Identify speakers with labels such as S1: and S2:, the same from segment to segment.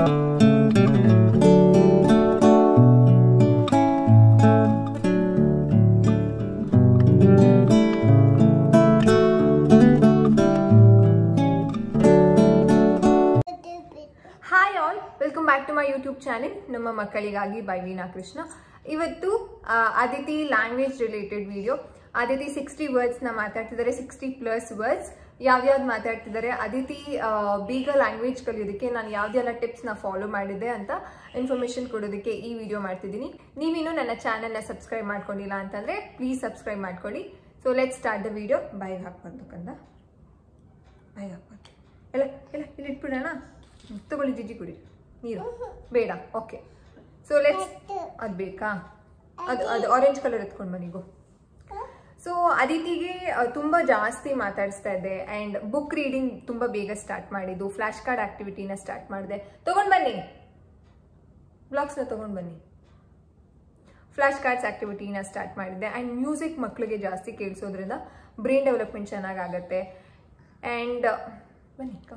S1: Hi all welcome back to my YouTube channel ನಮ್ಮ ಮಕ್ಕಳಿಗಾಗಿ by Veena Krishna ಇವತ್ತು ಆ, Aditi language related video Aditi sixty ವರ್ಡ್ಸ್ನ ಮಾತಾಡ್ತಿದ್ದಾರೆ ಸಿಕ್ಸ್ಟಿ ಪ್ಲಸ್ ವರ್ಡ್ಸ್ ಯಾವ್ಯಾವ್ದು ಮಾತಾಡ್ತಿದ್ದಾರೆ ಅದಿತಿ ಆ, ಬೇಗ ಲ್ಯಾಂಗ್ವೇಜ್ ಕಲಿಯೋದಕ್ಕೆ ನಾನು ಯಾವ್ದೆಲ್ಲ ಟಿಪ್ಸ್ನ ಫಾಲೋ ಮಾಡಿದ್ದೆ ಅಂತ ಇನ್ಫಾರ್ಮೇಶನ್ ಕೊಡೋದಕ್ಕೆ ಈ ವಿಡಿಯೋ ಮಾಡ್ತಿದ್ದೀನಿ ನೀವಿನ್ನೂ ನನ್ನ ಚಾನೆಲ್ನ ಸಬ್ಸ್ಕ್ರೈಬ್ ಮಾಡ್ಕೊಂಡಿಲ್ಲ ಅಂತಂದ್ರೆ ಪ್ಲೀಸ್ ಸಬ್ಸ್ಕ್ರೈಬ್ ಮಾಡ್ಕೊಳ್ಳಿ so let start the video ಬೈಗೆ ಹಾಕ್ಬಾರ್ದು ಕಂದ ಬಾಯಿಗೆ ಹಾಕ್ಬಾರ್ದು ಎಲ್ಲ ಎಲ್ಲ ಇಲ್ಲಿ ಇಟ್ಬಿಡೋಣ ಹ್ಮ್, ತಗೊಳ್ಳಿ ಜಿಜ್ಜಿ ಕುಡಿ ನೀರು ಬೇಡ ಓಕೆ ಸೊ ಲೆಟ್ಸ್ ಅದು ಬೇಕಾ ಅದು ಅದು ಆರೆಂಜ್ ಕಲರ್ ಎತ್ಕೊಂಡು ಬನ್ನಿಗೋ ಸೊ ಅದಿತಿಗೆ ಆ, ತುಂಬಾ ಜಾಸ್ತಿ ಮಾತಾಡಿಸ್ತಾ ಇದ್ದೆ ಆ್ಯಂಡ್ ಬುಕ್ ರೀಡಿಂಗ್ ತುಂಬಾ ಬೇಗ ಸ್ಟಾರ್ಟ್ ಮಾಡಿದ್ದು ಫ್ಲಾಶ್ ಕಾರ್ಡ್ ಆಕ್ಟಿವಿಟಿನ ಸ್ಟಾರ್ಟ್ ಮಾಡಿದೆ ತಗೊಂಡ್ ಬನ್ನಿ ಬ್ಲಾಗ್ಸ್ನ ತಗೊಂಡ್ ಬನ್ನಿ ಫ್ಲಾಶ್ ಕಾರ್ಡ್ಸ್ ಆಕ್ಟಿವಿಟಿನ ಸ್ಟಾರ್ಟ್ ಮಾಡಿದ್ದೆ ಆ್ಯಂಡ್ ಮ್ಯೂಸಿಕ್ ಮಕ್ಕಳಿಗೆ ಜಾಸ್ತಿ ಕೇಳಿಸೋದ್ರಿಂದ ಬ್ರೈನ್ ಡೆವಲಪ್ಮೆಂಟ್ ಚೆನ್ನಾಗಾಗತ್ತೆ ಆ್ಯಂಡ್ ಬನ್ನಿ ಕಮ್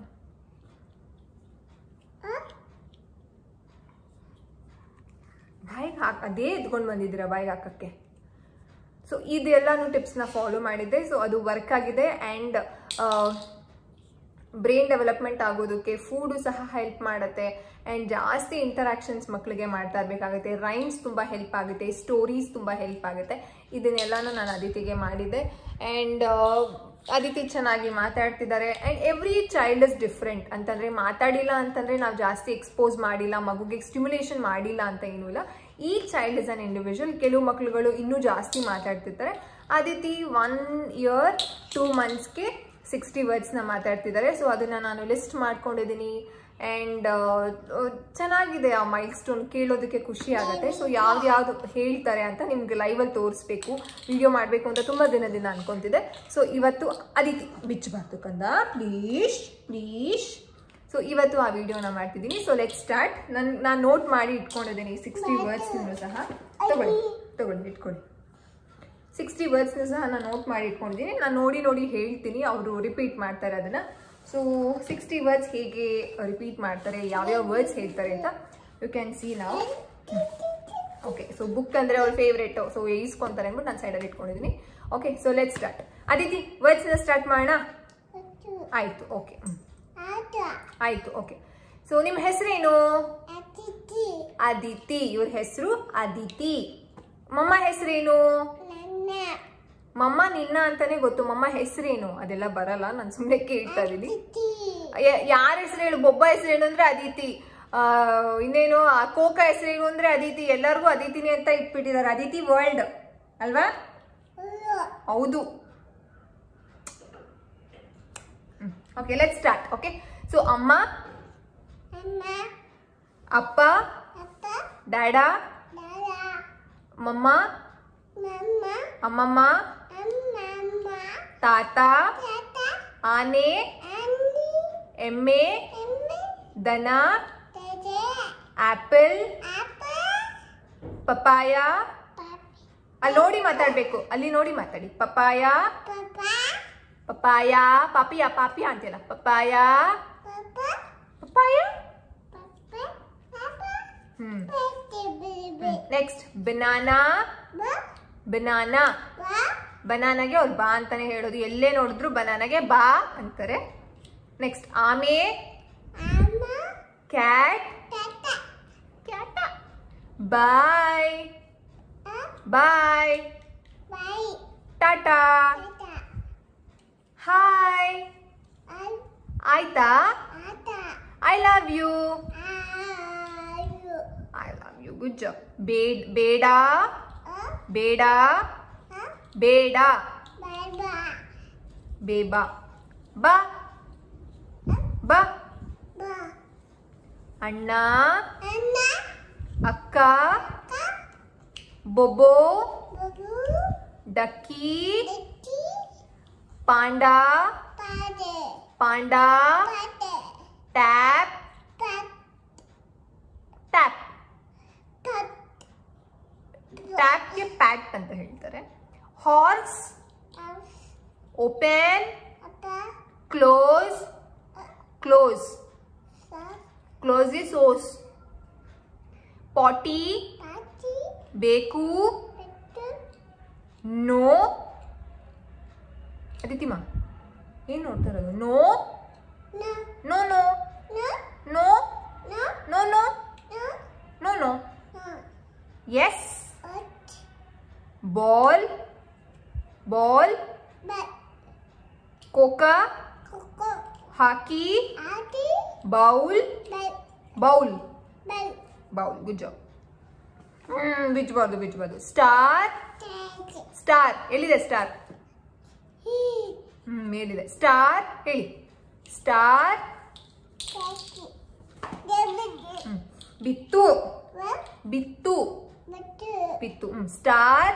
S1: ಬಾಯಿಗೆ ಹಾಕ್ ಅದೇ ಎತ್ಕೊಂಡು ಬಂದಿದ್ದೀರಾ ಬಾಯಿಗೆ ಹಾಕಕ್ಕೆ ಸೊ ಇದೆಲ್ಲಾನು ಟಿಪ್ಸ್ನ ಫಾಲೋ ಮಾಡಿದ್ದೆ ಸೊ ಅದು ವರ್ಕ್ ಆಗಿದೆ ಆ್ಯಂಡ್ ಬ್ರೈನ್ ಡೆವಲಪ್ಮೆಂಟ್ ಆಗೋದಕ್ಕೆ ಫುಡು ಸಹ ಹೆಲ್ಪ್ ಮಾಡುತ್ತೆ ಆ್ಯಂಡ್ ಜಾಸ್ತಿ ಇಂಟರಾಕ್ಷನ್ಸ್ ಮಕ್ಕಳಿಗೆ ಮಾಡ್ತಾ ಇರಬೇಕಾಗುತ್ತೆ ರೈಮ್ಸ್ ತುಂಬ ಹೆಲ್ಪ್ ಆಗುತ್ತೆ ಸ್ಟೋರೀಸ್ ತುಂಬ ಹೆಲ್ಪ್ ಆಗುತ್ತೆ ಇದನ್ನೆಲ್ಲನೂ ನಾನು ಅದಿತಿಗೆ ಮಾಡಿದ್ದೆ ಆ್ಯಂಡ್ ಅದಿತಿ ಚೆನ್ನಾಗಿ ಮಾತಾಡ್ತಿದ್ದಾರೆ and every child is different ಅಂತಂದರೆ ಮಾತಾಡಿಲ್ಲ ಅಂತಂದರೆ ನಾವು ಜಾಸ್ತಿ ಎಕ್ಸ್ಪೋಸ್ ಮಾಡಿಲ್ಲ ಮಗುಗೆ ಸ್ಟಿಮ್ಯುಲೇಷನ್ ಮಾಡಿಲ್ಲ ಅಂತ ಏನೂ ಇಲ್ಲ ಈ ಚೈಲ್ಡ್ ಇಸ್ ಅನ್ ಇಂಡಿವಿಜುವಲ್ ಕೆಲವು ಮಕ್ಕಳುಗಳು ಇನ್ನೂ ಜಾಸ್ತಿ ಮಾತಾಡ್ತಿರ್ತಾರೆ ಅದಿತಿ ಒನ್ ಇಯರ್ ಟೂ ಮಂತ್ಸ್ಗೆ ಸಿಕ್ಸ್ಟಿ ವರ್ಡ್ಸ್ನ ಮಾತಾಡ್ತಿದ್ದಾರೆ ಸೊ ಅದನ್ನು ನಾನು ಲಿಸ್ಟ್ ಮಾಡ್ಕೊಂಡಿದ್ದೀನಿ ಆ್ಯಂಡ್ ಚೆನ್ನಾಗಿದೆ ಆ ಮೈಲ್ ಸ್ಟೋನ್ ಕೇಳೋದಕ್ಕೆ ಖುಷಿ ಆಗುತ್ತೆ ಸೊ ಯಾವ್ದು ಹೇಳ್ತಾರೆ ಅಂತ ನಿಮ್ಗೆ ಲೈವಲ್ಲಿ ತೋರಿಸ್ಬೇಕು ವಿಡಿಯೋ ಮಾಡಬೇಕು ಅಂತ ತುಂಬ ದಿನದಿಂದ ಅನ್ಕೊಂತಿದ್ದೆ ಸೊ ಇವತ್ತು ಅದಿತಿ ಬಿಚ್ಚಬಾರ್ದು ಕಂದ ಪ್ಲೀಸ್ ಪ್ಲೀಸ್ ಸೊ ಇವತ್ತು ಆ ವಿಡಿಯೋನ ಮಾಡ್ತಿದ್ದೀನಿ ಸೊ ಲೆಟ್ ಸ್ಟಾರ್ಟ್ ನನ್ ನಾನು ನೋಟ್ ಮಾಡಿ ಇಟ್ಕೊಂಡಿದ್ದೀನಿ ಸಿಕ್ಸ್ಟಿ ವರ್ಡ್ಸ್ನೂ ಸಹ ತಗೊಳ್ಳಿ ತಗೊಳ್ಳಿ ಇಟ್ಕೊಳ್ಳಿ ಸಿಕ್ಸ್ಟಿ ವರ್ಡ್ಸ್ನ ಸಹ ನಾನು ನೋಟ್ ಮಾಡಿ ಇಟ್ಕೊಂಡಿದ್ದೀನಿ ನಾನು ನೋಡಿ ನೋಡಿ ಹೇಳ್ತೀನಿ ಅವರು ರಿಪೀಟ್ ಮಾಡ್ತಾರೆ ಅದನ್ನು ಸೊ ಸಿಕ್ಸ್ಟಿ ವರ್ಡ್ಸ್ ಹೇಗೆ ರಿಪೀಟ್ ಮಾಡ್ತಾರೆ ಯಾವ್ಯಾವ ವರ್ಡ್ಸ್ ಹೇಳ್ತಾರೆ ಅಂತ ಯು ಕ್ಯಾನ್ ಸಿ ನಾವು ಓಕೆ ಸೊ ಬುಕ್ ಅಂದರೆ ಅವ್ರ ಫೇವ್ರೇಟು ಸೊ ಈಸ್ಕೊಂತಾರೆ ಅಂದ್ಬಿಟ್ಟು ನಾನು ಸೈಡಲ್ಲಿ ಇಟ್ಕೊಂಡಿದ್ದೀನಿ okay so let start Aditi ವರ್ಡ್ಸ್ನ ಸ್ಟಾರ್ಟ್ ಮಾಡೋಣ ಆಯಿತು ಓಕೆ ಆಯಿತು ಓಕೆ ಸೊ ನಿಮ್ಮ ಹೆಸರೇನು ಅದಿತಿ ಇವ್ರ ಹೆಸರು ಅದಿತಿ ಮಮ್ಮ ಹೆಸರೇನು ಮಮ್ಮ ನಿನ್ನ ಅಂತಾನೆ ಗೊತ್ತು ಮಮ್ಮ ಹೆಸರೇನು ಅದೆಲ್ಲ ಬರಲ್ಲ ನಾನು ಸುಮ್ಮನೆ ಕೇಳ್ತಾ ಇದ್ದೀನಿ ಯಾರ ಹೆಸರು ಹೇಳು ಬೊಬ್ಬ ಹೆಸರು ಹೇಳು ಅಂದ್ರೆ ಅದಿತಿ ಆ, ಇನ್ನೇನು ಆ ಕೋಕ ಹೆಸರೇನು ಅಂದ್ರೆ ಅದಿತಿ ಎಲ್ಲರಿಗೂ ಅದಿತಿನಿ ಅಂತ ಇಟ್ಬಿಟ್ಟಿದ್ದಾರೆ ಅದಿತಿ ವರ್ಲ್ಡ್ ಅಲ್ವಾ ಹೌದು okay let start okay so ಅಮ್ಮ ಅಪ್ಪ ಡ್ಯಾಡಾ ಮಮ್ಮ ಅಮ್ಮಮ್ಮ ತಾತ ಆನೆ ಎಮ್ಮೆ ದನ ಆಪಲ್ ಪಪಾಯ ಅಲ್ಲಿ ನೋಡಿ ಮಾತಾಡ್ಬೇಕು ಅಲ್ಲಿ ನೋಡಿ ಮಾತಾಡಿ ಪಪಾಯ ಪಪಾಯ ಪಾಪಿಯ ಪಾಪಿಯ ಅಂತಿಲ್ಲ ಪಪಾಯ ಪಪಾಯ ಹ್ಮ್ ನೆಕ್ಸ್ಟ್ ಬನಾನಾ ಬನಾನಾ ಬನಾನಾಗೆ ಅವ್ರು ಬಾ ಅಂತಾನೆ ಹೇಳೋದು ಎಲ್ಲೇ ನೋಡಿದ್ರು ಬನಾನಾಗೆ ಬಾ ಅಂತಾರೆ ನೆಕ್ಸ್ಟ್ ಆಮೆ ಕ್ಯಾಟ್ ಕ್ಯಾಟ ಬಾಯ್ ಬಾಯ್ ಟಾಟಾ ಹಾಯ್ ಆಯ್ತಾ I love you I love you good job ಬೇಡ್ ಬೇಡ ಬೇಡ ಬೇಡ ಬೇಬಾ ಬಾ ಬಾ ಅಣ್ಣ ಅಕ್ಕ ಬೊಬೋ ducky panda panda tap tap ಟ್ಯಾಪ್ಗೆ ಪ್ಯಾಟ್ ಅಂತ ಹೇಳ್ತಾರೆ horse open close close close ದಿ ಸೋಸ್ ಪಾಟಿ ಬೇಕು ನೋ ಅದಿತಿಮ್ಮ ಏನ್ ನೋಡ್ತಾ ಇರೋದು no no no no no no no no yes ball ball ಕೋಕಾ ಹಾಕಿ bowl bowl bowl good job ಹ್ಮ್ ಬಿಚ್ಚಬಾರ್ದು ಬಿಚ್ಚಬಾರ್ದು ಸ್ಟಾರ್ ಸ್ಟಾರ್ ಎಲ್ಲಿದೆ ಸ್ಟಾರ್ ಹ್ಮ್ ಮೇಲಿದೆ ಸ್ಟಾರ್ ಹೇಳಿ ಸ್ಟಾರ್ ಹ್ಮ್ ಬಿತ್ತು ಬಿತ್ತು ಬಿತ್ತು ಹ್ಮ್ ಸ್ಟಾರ್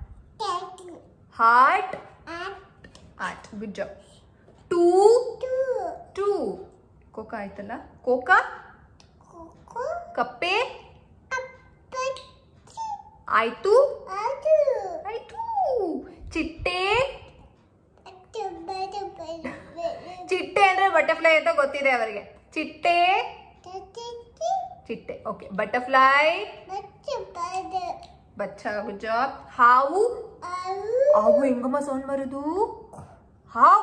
S1: ಹಾರ್ಟ್ ಆರ್ಟ್ ಗುಡ್ ಜಾಬ್ ಟೂ ಟೂ ಕೋಕಾ ಆಯ್ತಲ್ಲ ಕೋಕಾ ಕಪ್ಪೆ ಆಯ್ತು ಆಯ್ತು ಚಿಟ್ಟೆ ಚಿಟ್ಟೆ ಅಂದ್ರೆ ಬಟರ್ಫ್ಲೈ ಅಂತ ಗೊತ್ತಿದೆ ಅವರಿಗೆ ಚಿಟ್ಟೆ ಚಿಟ್ಟೆ ಓಕೆ ಬಟರ್ಫ್ಲೈ ಬಚ್ಚ ಗುಡ್ ಜಾಬ್ ಹಾವು ಹಾವು ಹೆಂಗಮ್ಮ ಸೌಂಡ್ ಬರೋದು ಹಾವು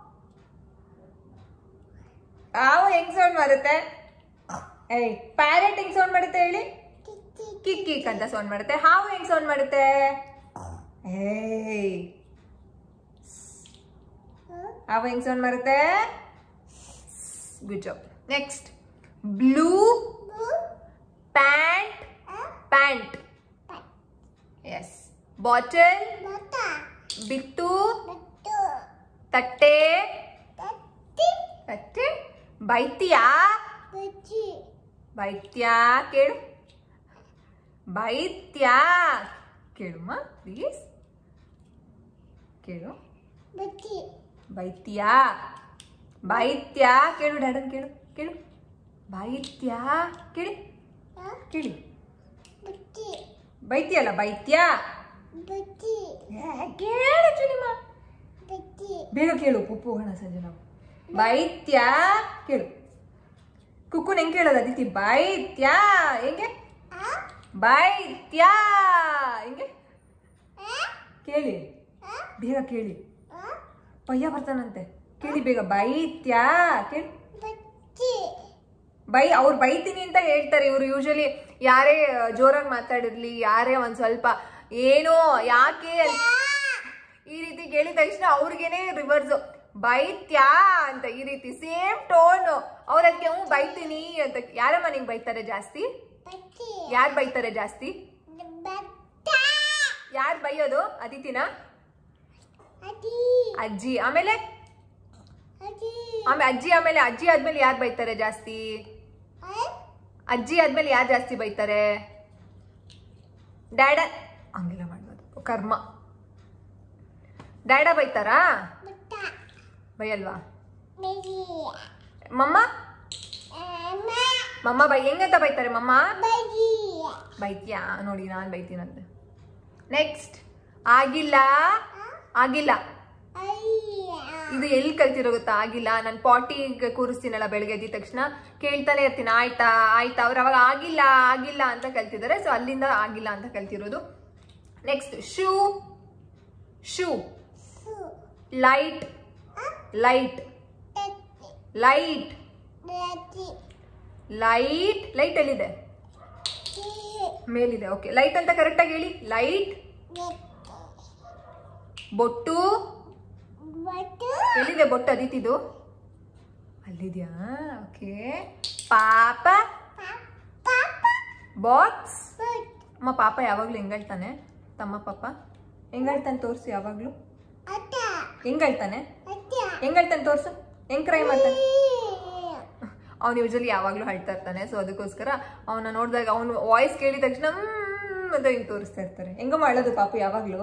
S1: ಹಾವು ಹೆಂಗ್ ಸೌಂಡ್ ಬರುತ್ತೆ ಏಯ್ ಪ್ಯಾರೆಟ್ ಹೆಂಗ್ ಸೌಂಡ್ ಮಾಡುತ್ತೆ ಹೇಳಿ ಕಿಕ್ ಕಿಕ್ ಅಂತ ಸೌಂಡ್ ಮಾಡುತ್ತೆ ಹಾವು ಹೆಂಗ್ ಸೌಂಡ್ ಮಾಡುತ್ತೆ ಏಯ್ ಹಾವು ಹೆಂಗ್ ಸೌಂಡ್ ಮಾಡುತ್ತೆ good job next blue pant pant yes bottle ಬಿತ್ತು ತಟ್ಟೆ ತಟ್ಟೆ ಬೈತಿಯಾ ಬೈತ್ಯಾ ಕೇಳು ಬೈತ್ಯಾ ಕೇಳುಮ್ಮ ಪ್ಲೀಸ್ ಕೇಳು ಬೈತ್ಯಾ ಬೈತ್ಯಾ ಕೇಳು ಡ್ಯಾಡನ್ ಕೇಳು ಕೇಳು ಬೈತ್ಯಾ ಕೇಳಿ ಕೇಳಿ ಬೈತ್ಯಲ್ಲ ಬೈತ್ಯಾ ಏ, ಕೇಳು ಚುನಿಮಾ ಬೇಗ ಕೇಳು ಪುಪ್ಪು ಹೋಗೋಣ ಸಂಜೆ ನಾವು ಬೈತ್ಯಾ ಕೇಳು ಕುಕ್ಕುನ್ ಹೆಂಗ್ ಕೇಳೋದು ಅದಿತಿ ಬೈತ್ಯಾ ಹೆಂಗೆ ಬೈತ್ಯಾ ಹೆಂಗೆ ಕೇಳಿ ಬೇಗ ಕೇಳಿ ಪಯ್ಯ ಬರ್ತಾನಂತೆ ಕೇಳಿ ಬೇಗ ಬೈತ್ಯಾ ಕೇಳಿ ಬೈ ಅವ್ರು ಬೈತೀನಿ ಅಂತ ಹೇಳ್ತಾರೆ ಇವ್ರು ಯೂಶಲಿ ಯಾರೇ ಜೋರಾಗಿ ಮಾತಾಡಿರ್ಲಿ ಯಾರೇ ಒಂದ್ ಸ್ವಲ್ಪ ಏನೋ ಯಾಕೆ ಅಂತ ಈ ರೀತಿ ಕೇಳಿದ ತಕ್ಷಣ ಅವ್ರಿಗೇನೆ ರಿವರ್ಸ್ ಬೈತ್ಯಾ ಅಂತ ಈ ರೀತಿ ಸೇಮ್ ಟೋನ್ ಅವ್ರ ಅದಕ್ಕೆ ಹ್ಞೂ ಬೈತೀನಿ ಅಂತ ಯಾರಮ್ಮ ನಿಂಗೆ ಬೈತಾರೆ ಜಾಸ್ತಿ ಯಾರು ಬೈತಾರೆ ಜಾಸ್ತಿ ಯಾರು ಬೈಯೋದು ಅದಿತಿನ ಅಜ್ಜಿ ಆಮೇಲೆ ಆಮೇಲೆ ಅಜ್ಜಿ ಆಮೇಲೆ ಅಜ್ಜಿ ಆದ್ಮೇಲೆ ಯಾರು ಬೈತಾರೆ ಜಾಸ್ತಿ ಅಜ್ಜಿ ಆದ್ಮೇಲೆ ಯಾರು ಜಾಸ್ತಿ ಬೈತಾರೆ ಡ್ಯಾಡ ಹಂಗೆಲ್ಲ ಮಾಡ್ಬೋದು ಕರ್ಮ ಡ್ಯಾಡ ಬೈತಾರಾ ಬೈಯಲ್ವಾ ಮಮ್ಮ ಮಮ್ಮ ಬೈ ಹೆಂಗಂತ ಬೈತಾರೆ ಮಮ್ಮ ಬೈತ್ಯಾ ನೋಡಿ ನಾನು ಬೈತೀನಂತೆ ನೆಕ್ಸ್ಟ್ ಆಗಿಲ್ಲ ಆಗಿಲ್ಲ ಇದು ಎಲ್ಲಿ ಕಲ್ತಿರೋ ಗೊತ್ತಾ ಆಗಿಲ್ಲ ನಾನು ಪಾಟಿಗೆ ಕೂರಿಸ್ತೀನಲ್ಲ ಬೆಳಗ್ಗೆ ಎದ್ದ ತಕ್ಷಣ ಕೇಳ್ತಾನೆ ಇರ್ತೀನಿ ಆಯ್ತಾ ಆಯ್ತಾ ಅವ್ರು ಅವಾಗ ಆಗಿಲ್ಲ ಆಗಿಲ್ಲ ಅಂತ ಕಲ್ತಿದ್ದಾರೆ ಸೊ ಅಲ್ಲಿಂದ ಆಗಿಲ್ಲ ಅಂತ ಕಲ್ತಿರೋದು next shoe shoe light light light light light ಎಲ್ಲಿದೆ ಮೇಲಿದೆ ಓಕೆ ಲೈಟ್ ಅಂತ ಕರೆಕ್ಟಾಗಿ ಹೇಳಿ ಲೈಟ್ ಬೊಟ್ಟು ಎಲ್ಲಿದೆ ಬೊಟ್ಟು ಅದಿತಿದು ಅಲ್ಲಿದ್ಯಾ ಓಕೆ ಪಾಪ ಬಾಕ್ಸ್ ಅಮ್ಮ ಪಾಪ ಯಾವಾಗ್ಲೂ ಹೆಂಗಳ್ತಾನೆ ತಮ್ಮ ಪಾಪ ಹೆಂಗಳ್ತಾನೆ ತೋರಿಸು ಯಾವಾಗ್ಲೂ ಹೆಂಗಳ್ತಾನೆ ಹೆಂಗಳ್ತಾನೆ ತೋರ್ಸು ಹೆಂಗ್ ಕ್ರೈ ಮಾಡ್ತಾನೆ ಅವ್ನು ಯೂಶಲಿ ಯಾವಾಗ್ಲೂ ಅಳ್ತಾ ಇರ್ತಾನೆ ಸೊ ಅದಕ್ಕೋಸ್ಕರ ಅವನ ನೋಡಿದಾಗ ಅವನು ವಾಯ್ಸ್ ಕೇಳಿದ ತಕ್ಷಣ "ಮ್ಮ್" ಅಂತ ಹಿಂಗ್ ತೋರಿಸ್ತಾ ಇರ್ತಾರೆ ಹೆಂಗಮ್ಮ ಅಳೋದು ಪಾಪು ಯಾವಾಗ್ಲೂ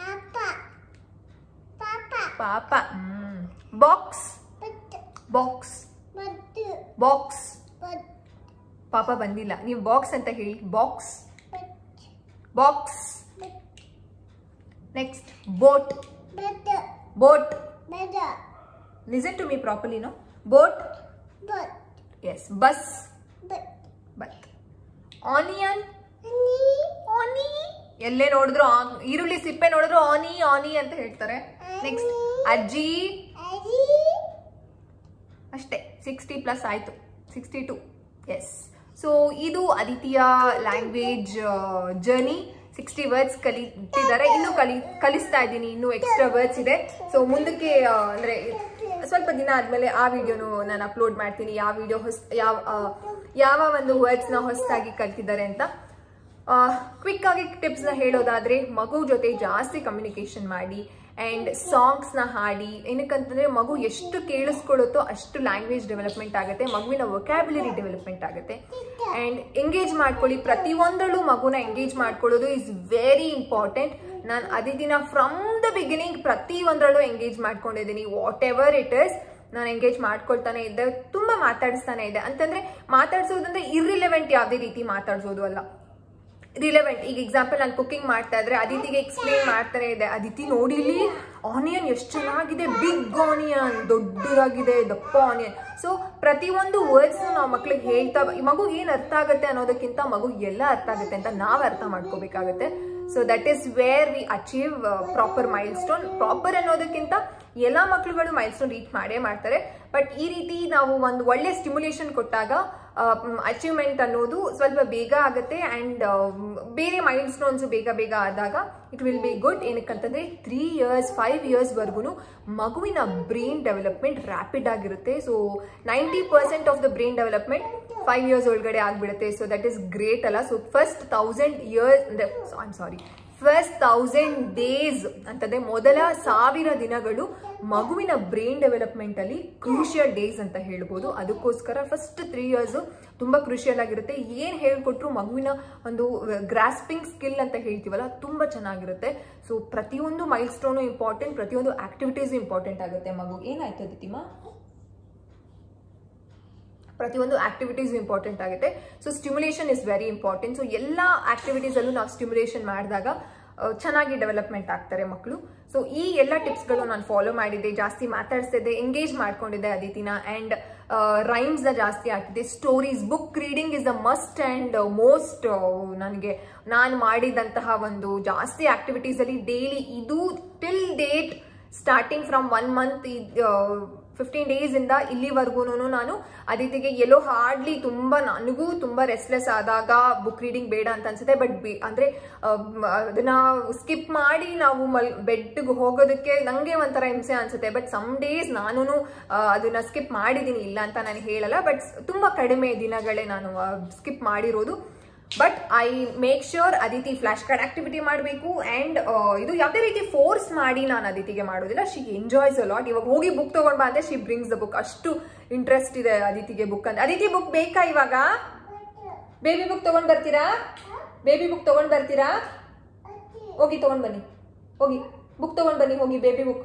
S1: ಪಾಪ ಹ್ಮ್ ಬಾಕ್ಸ್ ಬಾಕ್ಸ್ ಬಾಕ್ಸ್ ಪಾಪ ಬಂದಿಲ್ಲ ನೀವು ಬಾಕ್ಸ್ ಅಂತ ಹೇಳಿ box box next boat boat listen to me properly no boat yes bus ಬತ್ ಆನಿಯನ್ ಆನಿ ಎಲ್ಲೇ ನೋಡಿದ್ರು ಆ- ಈರುಳ್ಳಿ ಸಿಪ್ಪೆ ನೋಡಿದ್ರು ಆನಿ ಆನಿ ಅಂತ ಹೇಳ್ತಾರೆ ನೆಕ್ಸ್ಟ್ ಅಜ್ಜಿ ಅಷ್ಟೇ ಸಿಕ್ಸ್ಟಿ ಪ್ಲಸ್ ಆಯ್ತು ಸಿಕ್ಸ್ಟಿ ಟು ಎಸ್ ಸೊ ಇದು ಅದಿತಿಯ ಲ್ಯಾಂಗ್ವೇಜ್ ಜರ್ನಿ ಸಿಕ್ಸ್ಟಿ ವರ್ಡ್ಸ್ ಕಲಿತಿದ್ದಾರೆ ಇನ್ನು ಕಲಿ ಕಲಿಸ್ತಾ ಇದ್ದೀನಿ ಇನ್ನು ಎಕ್ಸ್ಟ್ರಾ ವರ್ಡ್ಸ್ ಇದೆ ಸೊ ಮುಂದಕ್ಕೆ ಆ, ಅಂದ್ರೆ ಸ್ವಲ್ಪ ದಿನ ಆದ್ಮೇಲೆ ಆ ವಿಡಿಯೋನು ನಾನು ಅಪ್ಲೋಡ್ ಮಾಡ್ತೀನಿ ಯಾವ ವಿಡಿಯೋ ಹೊಸ ಯಾವ ಆ, ಯಾವ ಒಂದು ವರ್ಡ್ಸ್ನ ಹೊಸದಾಗಿ ಕಲ್ತಿದ್ದಾರೆ ಅಂತ ಕ್ವಿಕ್ ಆಗಿ ಟಿಪ್ಸ್ನ ಹೇಳೋದಾದ್ರೆ ಮಗು ಜೊತೆ ಜಾಸ್ತಿ ಕಮ್ಯುನಿಕೇಶನ್ ಮಾಡಿ ಆ್ಯಂಡ್ ಸಾಂಗ್ಸ್ನ ಹಾಡಿ ಏನಕ್ಕಂತಂದ್ರೆ ಮಗು ಎಷ್ಟು ಕೇಳಿಸ್ಕೊಳ್ಳುತ್ತೋ ಅಷ್ಟು ಲ್ಯಾಂಗ್ವೇಜ್ ಡೆವಲಪ್ಮೆಂಟ್ ಆಗುತ್ತೆ ಮಗುವಿನ ವೊಕ್ಯಾಬ್ಯುಲರಿ ಡೆವಲಪ್ಮೆಂಟ್ ಆಗುತ್ತೆ ಆ್ಯಂಡ್ ಎಂಗೇಜ್ ಮಾಡ್ಕೊಳ್ಳಿ ಪ್ರತಿಯೊಂದರಲ್ಲೂ ಮಗುನ ಎಂಗೇಜ್ ಮಾಡ್ಕೊಳ್ಳೋದು ಇಸ್ ವೆರಿ ಇಂಪಾರ್ಟೆಂಟ್ ನಾನು ಅದೇ ದಿನ ಫ್ರಮ್ ದ ಬಿಗಿನಿಂಗ್ ಪ್ರತಿಯೊಂದರಲ್ಲೂ ಎಂಗೇಜ್ ಮಾಡ್ಕೊಂಡಿದ್ದೀನಿ ವಾಟ್ ಎವರ್ ಇಟ್ ಇಸ್ ನಾನು ಎಂಗೇಜ್ ಮಾಡ್ಕೊಳ್ತಾನೆ ಇದ್ದೆ ತುಂಬ ಮಾತಾಡಿಸ್ತಾನೆ ಇದೆ ಅಂತಂದ್ರೆ ಮಾತಾಡ್ಸೋದಂದ್ರೆ ಇರ್ರಿಲೆವೆಂಟ್ ಯಾವುದೇ ರೀತಿ ಮಾತಾಡ್ಸೋದು ಅಲ್ಲ ರಿಲೆವೆಂಟ್ ಈಗ ಎಕ್ಸಾಂಪಲ್ ನಾನು ಕುಕಿಂಗ್ ಮಾಡ್ತಾ ಇದ್ರೆ ಅದಿತಿಗೆ ಎಕ್ಸ್ಪ್ಲೇನ್ ಮಾಡ್ತಾನೆ ಇದೆ ಅದಿತಿ ನೋಡಿ ಇಲ್ಲಿ ಆನಿಯನ್ ಎಷ್ಟು ಚೆನ್ನಾಗಿದೆ ಬಿಗ್ ಆನಿಯನ್ ದೊಡ್ಡದಾಗಿದೆ ದಪ್ಪ ಆನಿಯನ್ ಸೊ ಪ್ರತಿಯೊಂದು ವರ್ಡ್ಸ್ ನಾವು ಮಕ್ಳಿಗೆ ಹೇಳ್ತಾ ಈ ಮಗು ಏನ್ ಅರ್ಥ ಆಗುತ್ತೆ ಅನ್ನೋದಕ್ಕಿಂತ ಮಗು ಎಲ್ಲ ಅರ್ಥ ಆಗುತ್ತೆ ಅಂತ ನಾವ್ ಅರ್ಥ ಮಾಡ್ಕೋಬೇಕಾಗುತ್ತೆ so that is where we achieve proper milestone proper ಅನ್ನೋದಕ್ಕಿಂತ ಎಲ್ಲ ಮಕ್ಳುಗಳು ಮೈಲ್ ಸ್ಟೋನ್ ರೀಚ್ ಮಾಡೇ ಮಾಡ್ತಾರೆ ಬಟ್ ಈ ರೀತಿ ನಾವು ಒಂದು ಒಳ್ಳೆ ಸ್ಟಿಮ್ಯುಲೇಷನ್ ಕೊಟ್ಟಾಗ ಅಚೀವ್ಮೆಂಟ್ ಅನ್ನೋದು ಸ್ವಲ್ಪ ಬೇಗ ಆಗುತ್ತೆ ಆ್ಯಂಡ್ ಬೇರೆ ಮೈಲ್ ಸ್ಟೋನ್ಸ್ ಬೇಗ ಬೇಗ ಆದಾಗ ಇಟ್ ವಿಲ್ ಬಿ ಗುಡ್ ಏನಕ್ಕಂತಂದ್ರೆ ತ್ರೀ ಇಯರ್ಸ್ ಫೈವ್ ಇಯರ್ಸ್ವರೆಗೂ ಮಗುವಿನ ಬ್ರೈನ್ ಡೆವಲಪ್ಮೆಂಟ್ ರ್ಯಾಪಿಡ್ ಆಗಿರುತ್ತೆ so ninety percent of the brain development five years ಒಳಗಡೆ ಆಗಿಬಿಡುತ್ತೆ ಸೊ ದಟ್ ಈಸ್ ಗ್ರೇಟ್ ಅಲ್ಲ ಸೊ ಫಸ್ಟ್ ತೌಸಂಡ್ ಇಯರ್ಸ್ ಅಂದರೆ I'm sorry first thousand days ಅಂತಂದ್ರೆ ಮೊದಲ ಸಾವಿರ ದಿನಗಳು ಮಗುವಿನ ಬ್ರೈನ್ ಡೆವಲಪ್ಮೆಂಟ್ ಅಲ್ಲಿ ಕ್ರೂಷಿಯಲ್ ಡೇಸ್ ಅಂತ ಹೇಳ್ಬೋದು ಅದಕ್ಕೋಸ್ಕರ ಫಸ್ಟ್ ತ್ರೀ ಇಯರ್ಸ್ ತುಂಬಾ ಕ್ರೂಷಿಯಲ್ ಆಗಿರುತ್ತೆ ಏನ್ ಹೇಳ್ಕೊಟ್ರು ಮಗುವಿನ ಒಂದು ಗ್ರಾಸ್ಪಿಂಗ್ ಸ್ಕಿಲ್ ಅಂತ ಹೇಳ್ತೀವಲ್ಲ ತುಂಬಾ ಚೆನ್ನಾಗಿರುತ್ತೆ ಸೊ ಪ್ರತಿಯೊಂದು ಮೈಲ್ ಸ್ಟೋನು ಇಂಪಾರ್ಟೆಂಟ್ ಪ್ರತಿಯೊಂದು ಆಕ್ಟಿವಿಟೀಸ್ ಇಂಪಾರ್ಟೆಂಟ್ ಆಗುತ್ತೆ ಮಗು ಏನಾಯ್ತು ದಿತಿಮಾ ಪ್ರತಿಯೊಂದು ಆಕ್ಟಿವಿಟೀಸ್ ಇಂಪಾರ್ಟೆಂಟ್ ಆಗುತ್ತೆ so stimulation is very important so ಎಲ್ಲ ಆಕ್ಟಿವಿಟೀಸಲ್ಲೂ ನಾವು ಸ್ಟಿಮ್ಯುಲೇಷನ್ ಮಾಡಿದಾಗ ಆ, ಚೆನ್ನಾಗಿ ಡೆವಲಪ್ಮೆಂಟ್ ಆಗ್ತಾರೆ ಮಕ್ಕಳು ಸೊ ಈ ಎಲ್ಲ ಟಿಪ್ಸ್ಗಳು ನಾನು ಫಾಲೋ ಮಾಡಿದ್ದೆ ಜಾಸ್ತಿ ಮಾತಾಡ್ಸ್ತಿದ್ದೆ ಎಂಗೇಜ್ ಮಾಡ್ಕೊಂಡಿದ್ದೆ ಅದಿತಿನ ಆ್ಯಂಡ್ ರೈಮ್ಸ್ನ ಜಾಸ್ತಿ ಆಗ್ತಿದೆ stories book reading is the must and most ನನಗೆ ನಾನು ಮಾಡಿದಂತಹ ಒಂದು ಜಾಸ್ತಿ ಆಕ್ಟಿವಿಟೀಸಲ್ಲಿ ಡೈಲಿ ಇದು till date starting from one month fifteen days ಇಂದ ಇಲ್ಲಿವರೆಗೂ ನಾನು ಅದಿತಿಗೆ ಎಲ್ಲೋ ಹಾರ್ಡ್ಲಿ ತುಂಬಾ ನನಗೂ ತುಂಬಾ ರೆಸ್ಲೆಸ್ ಆದಾಗ ಬುಕ್ ರೀಡಿಂಗ್ ಬೇಡ ಅಂತ ಅನ್ಸುತ್ತೆ ಬಟ್ ಅಂದ್ರೆ ಆ, ಮ್, ಅದನ್ನ ಸ್ಕಿಪ್ ಮಾಡಿ ನಾವು ಮಲ್ ಬೆಡ್ಗೆ ಹೋಗೋದಕ್ಕೆ ನಂಗೆ ಒಂಥರ ಹಿಂಸೆ ಅನ್ಸುತ್ತೆ ಬಟ್ ಸಮ್ ಡೇಸ್ ನಾನು ಅದನ್ನ ಸ್ಕಿಪ್ ಮಾಡಿದ್ದೀನಿ ಇಲ್ಲ ಅಂತ ನಾನು ಹೇಳಲ್ಲ ಬಟ್ ತುಂಬಾ ಕಡಿಮೆ ದಿನಗಳೇ ನಾನು ಸ್ಕಿಪ್ ಮಾಡಿರೋದು but I make sure Aditi flash card activity ಮಾಡಬೇಕು ಅಂಡ್ ಇದು ಯಾವುದೇ ರೀತಿ ಫೋರ್ಸ್ ಮಾಡಿ ನಾನು ಅದಿತಿಗೆ ಮಾಡೋದಿಲ್ಲ ಶಿ ಎಂಜಾಯ್ಸ್ ಲಾಟ್ ಇವಾಗ ಹೋಗಿ ಬುಕ್ ತಗೊಂಡ್ ಬಾ ಅಂದ್ರೆ ಶಿ ಬ್ರಿಂಗ್ಸ್ ದ ಬುಕ್ ಅಷ್ಟು ಇಂಟ್ರೆಸ್ಟ್ ಇದೆ ಅದಿತಿಗೆ ಬುಕ್ ಅಂತ ಅದಿತಿ ಬುಕ್ ಬೇಕಾ ಇವಾಗ ಬೇಬಿ ಬುಕ್ ತಗೊಂಡ್ ಬರ್ತೀರಾ ಬೇಬಿ ಬುಕ್ ತಗೊಂಡ್ ಬರ್ತೀರಾ ಹೋಗಿ ತಗೊಂಡ್ ಬನ್ನಿ ಹೋಗಿ ಬುಕ್ ತಗೊಂಡ್ ಬನ್ನಿ ಹೋಗಿ ಬೇಬಿ ಬುಕ್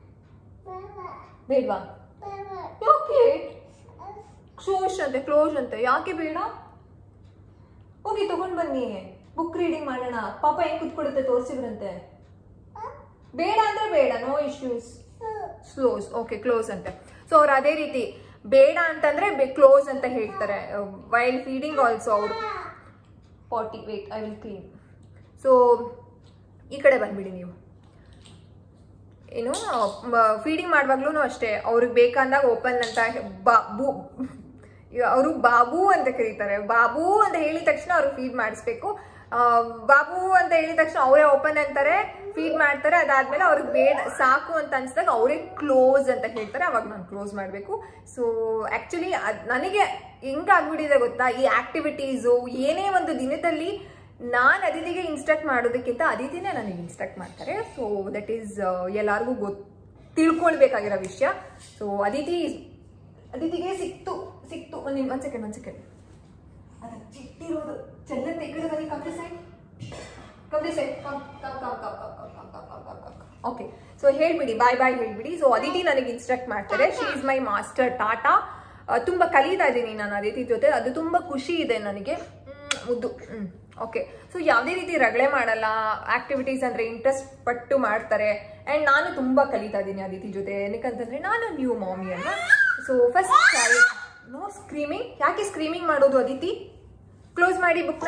S1: ಬೇಡವಾ ಯಾಕೆ ಕ್ಲೋಸ್ ಅಂತೆ ಕ್ಲೋಸ್ ಅಂತೆ ಯಾಕೆ ಬೇಡ ಹೋಗಿ ತಗೊಂಡ್ ಬನ್ನಿ ಬುಕ್ ರೀಡಿಂಗ್ ಮಾಡೋಣ ಪಾಪ ಹೆಂಗ್ ಕುತ್ಕೊಡುತ್ತೆ ತೋರಿಸಿದ್ರಂತೆ ಬೇಡ ಅಂದ್ರೆ ಬೇಡ no issues close okay close ಅಂತೆ ಸೊ ಅವ್ರು ಅದೇ ರೀತಿ ಬೇಡ ಅಂತಂದ್ರೆ ಕ್ಲೋಸ್ ಅಂತ ಹೇಳ್ತಾರೆ ವೈಲ್ ಫೀಡಿಂಗ್ ಆಲ್ಸೋ ಅವರು potty wait I will clean so ಈ ಕಡೆ ಬಂದ್ಬಿಡಿ ನೀವು ಏನು ಫೀಡಿಂಗ್ ಮಾಡುವಾಗ್ಲೂ ಅಷ್ಟೇ ಅವ್ರಿಗೆ ಬೇಕಂದಾಗ ಓಪನ್ ಅಂತ ಬಾಬು ಅವರು ಬಾಬು ಅಂತ ಕರೀತಾರೆ ಬಾಬು ಅಂತ ಹೇಳಿದ ತಕ್ಷಣ ಅವ್ರಿಗೆ ಫೀಡ್ ಮಾಡಿಸ್ಬೇಕು ಆ, ಬಾಬು ಅಂತ ಹೇಳಿದ ತಕ್ಷಣ ಅವರೇ ಓಪನ್ ಅಂತಾರೆ ಫೀಡ್ ಮಾಡ್ತಾರೆ ಅದಾದ್ಮೇಲೆ ಅವ್ರಿಗೆ ಬೇಡ ಸಾಕು ಅಂತ ಅನ್ಸಿದಾಗ ಅವರೇ ಕ್ಲೋಸ್ ಅಂತ ಹೇಳ್ತಾರೆ ಅವಾಗ ನಾನು ಕ್ಲೋಸ್ ಮಾಡಬೇಕು ಸೊ ಆಕ್ಚುಲಿ ನನಗೆ ಹೆಂಗಾಗ್ಬಿಟ್ಟಿದೆ ಗೊತ್ತಾ ಈ ಆಕ್ಟಿವಿಟೀಸು ಏನೇ ಒಂದು ದಿನದಲ್ಲಿ ನಾನು ಅದಿತಿಗೆ ಇನ್ಸ್ಟ್ರಕ್ಟ್ ಮಾಡೋದಕ್ಕಿಂತ ಅದಿತಿನೇ ನನಗೆ ಇನ್ಸ್ಟ್ರಕ್ಟ್ ಮಾಡ್ತಾರೆ ಸೊ ದಟ್ ಈಸ್ ಎಲ್ಲರಿಗೂ ಗೊತ್ತು ತಿಳ್ಕೊಳ್ಬೇಕಾಗಿರೋ ವಿಷಯ ಸೊ ಅದಿತಿ ಅದಿತಿಗೆ ಸಿಕ್ತು ಸಿಕ್ತು ಒಂದು ನಿಮ್ ಒಂದು ಸೆಕೆಂಡ್ ಒಂದು ಸೆಕೆಂಡ್ ಅದು ಚಿಟ್ಟಿರೋದು ಚೆಲ್ಲ ತೆಗೆದು ಬನ್ನಿ complete side complete side okay so ಹೇಳ್ಬಿಡಿ ಬಾಯ್ ಬಾಯ್ ಹೇಳ್ಬಿಡಿ ಸೊ ಅದಿತಿ ನನಗೆ ಇನ್ಸ್ಟ್ರಕ್ಟ್ ಮಾಡ್ತಾರೆ she is my master tata ತುಂಬ ಕಲಿತಾ ಇದ್ದೀನಿ ನಾನು ಅದಿತಿ ಜೊತೆ ಅದು ತುಂಬ ಖುಷಿ ಇದೆ ನನಗೆ ಮ್, ಮುದ್ದು ಹ್ಮ್ ಓಕೆ ಸೊ ಯಾವುದೇ ರೀತಿ ರಗಳೆ ಮಾಡಲ್ಲ ಆಕ್ಟಿವಿಟೀಸ್ ಅಂದ್ರೆ ಇಂಟ್ರೆಸ್ಟ್ ಪಟ್ಟು ಮಾಡ್ತಾರೆ ಆ್ಯಂಡ್ ನಾನು ತುಂಬ ಕಲಿತಾ ಇದ್ದೀನಿ ಅದಿತಿ ಜೊತೆ ಏನಕ್ಕಂತಂದ್ರೆ ನಾನು ನ್ಯೂ ಮಾಮಿ ಅಲ್ಲ ಸೊ ಫಸ್ಟ್ ನೋ ಸ್ಕ್ರೀಮಿಂಗ್ ಯಾಕೆ ಸ್ಕ್ರೀಮಿಂಗ್ ಮಾಡೋದು ಅದಿತಿ ಕ್ಲೋಸ್ ಮಾಡಿ ಬುಕ್ನ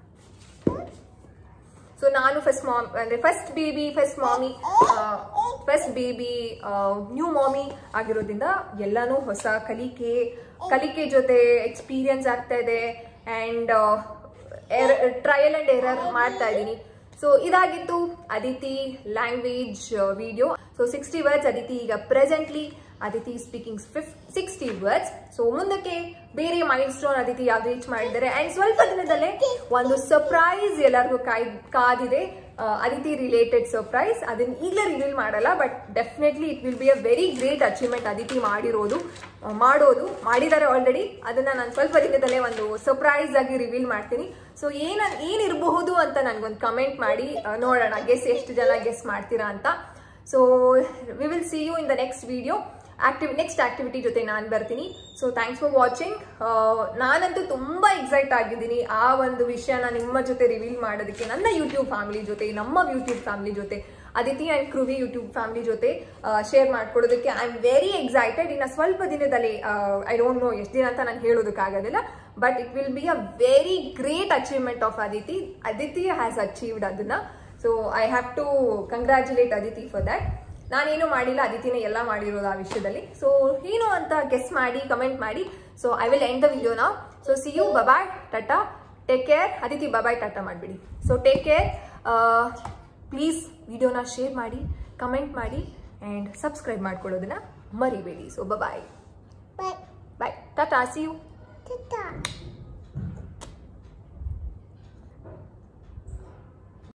S1: ಸೊ ನಾನು ಫಸ್ಟ್ ಮಾಮ್ ಅಂದ್ರೆ first baby first mommy first baby new mommy ಆಗಿರೋದ್ರಿಂದ ಎಲ್ಲಾನು ಹೊಸ ಕಲಿಕೆ ಕಲಿಕೆ ಜೊತೆ ಎಕ್ಸ್ಪೀರಿಯನ್ಸ್ ಆಗ್ತಾ ಇದೆ ಆ್ಯಂಡ್ ಟ್ರಯಲ್ ಆ್ಯಂಡ್ ಎರರ್ ಮಾಡ್ತಾ ಇದ್ದೀನಿ ಸೊ ಇದಾಗಿತ್ತು Aditi language video so sixty words Aditi ಈಗ ಪ್ರೆಸೆಂಟ್ಲಿ ಅದಿತಿ ಸ್ಪೀಕಿಂಗ್ ಫಿಫ್ ಸಿಕ್ಸ್ಟಿ ವರ್ಡ್ಸ್ ಸೊ ಮುಂದಕ್ಕೆ ಬೇರೆ ಮೈಲ್ ಸ್ಟೋನ್ ಅದಿತಿ ಯಾವ್ದು ರೀಚ್ ಮಾಡಿದ್ದಾರೆ ಅಂಡ್ ಸ್ವಲ್ಪ ದಿನದಲ್ಲೇ ಒಂದು ಸರ್ಪ್ರೈಸ್ ಎಲ್ಲರಿಗೂ ಕಾಯ್ ಕಾದಿದೆ ಆ, ಅದಿತಿ ರಿಲೇಟೆಡ್ ಸರ್ಪ್ರೈಸ್ ಅದನ್ನ ಈಗಲೇ ರಿವೀಲ್ ಮಾಡಲ್ಲ but definitely it will be a very great achievement Aditi ಮಾಡಿರೋದು ಆ, ಮಾಡೋದು ಮಾಡಿದ್ದಾರೆ ಆಲ್ರೆಡಿ ಅದನ್ನ ನಾನು ಸ್ವಲ್ಪ ದಿನದಲ್ಲೇ ಒಂದು ಸರ್ಪ್ರೈಸ್ ಆಗಿ ರಿವೀಲ್ ಮಾಡ್ತೀನಿ ಸೊ ಏನ ಏನಿರಬಹುದು ಅಂತ ನನಗೊಂದು ಕಮೆಂಟ್ ಮಾಡಿ ಆ, ನೋಡೋಣ ಗೆಸ್ ಎಷ್ಟು ಜನ ಗೆಸ್ ಮಾಡ್ತೀರಾ ಅಂತ so we will see you in the next video active next activity ಜೊತೆ ನಾನು ಬರ್ತೀನಿ ಸೊ ಥ್ಯಾಂಕ್ಸ್ ಫಾರ್ ವಾಚಿಂಗ್ ನಾನಂತೂ ತುಂಬ ಎಕ್ಸೈಟ್ ಆಗಿದ್ದೀನಿ ಆ ಒಂದು ವಿಷಯನ ನಿಮ್ಮ ಜೊತೆ ರಿವೀಲ್ ಮಾಡೋದಕ್ಕೆ ನನ್ನ ಯೂಟ್ಯೂಬ್ ಫ್ಯಾಮಿಲಿ ಜೊತೆ ನಮ್ಮ ಯೂಟ್ಯೂಬ್ ಫ್ಯಾಮಿಲಿ ಜೊತೆ ಅದಿತಿ ಆ್ಯಂಡ್ ಕ್ರೂವಿ ಯೂಟ್ಯೂಬ್ ಫ್ಯಾಮಿಲಿ ಜೊತೆ ಶೇರ್ ಮಾಡ್ಕೊಡೋದಕ್ಕೆ ಐ ಆಮ್ ವೆರಿ ಎಕ್ಸೈಟೆಡ್ ಇನ್ನು ಸ್ವಲ್ಪ ದಿನದಲ್ಲಿ ಐ ಡೋಂಟ್ ನೋ ಎಷ್ಟು ದಿನ ಅಂತ ನಾನು ಹೇಳೋದಕ್ಕಾಗೋದಿಲ್ಲ but it will be a very great achievement of Aditi Aditi has achieved ಅದನ್ನ so I have to congratulate Aditi for that ನಾನೇನು ಮಾಡಿಲ್ಲ ಅದಿತಿನೇ ಎಲ್ಲ ಮಾಡಿರೋದು ಆ ವಿಷಯದಲ್ಲಿ ಸೊ ಏನು ಅಂತ ಗೆಸ್ ಮಾಡಿ ಕಮೆಂಟ್ ಮಾಡಿ so I will end the ವಿಡಿಯೋನ ಸೊ ಸಿ ಯು ಬಬಾಯ್ ಟಾಟಾ ಟೇಕ್ ಕೇರ್ ಅದಿತಿ ಬಬಾಯ್ ಟಾಟಾ ಮಾಡಿಬಿಡಿ ಸೊ ಟೇಕ್ ಕೇರ್ ಪ್ಲೀಸ್ ವಿಡಿಯೋನ ಶೇರ್ ಮಾಡಿ ಕಮೆಂಟ್ ಮಾಡಿ ಆ್ಯಂಡ್ ಸಬ್ಸ್ಕ್ರೈಬ್ ಮಾಡ್ಕೊಳ್ಳೋದನ್ನ ಮರಿಬೇಡಿ ಸೊ ಬಬಾಯ್
S2: Bye.
S1: Bye tata see you
S2: Ta-ta.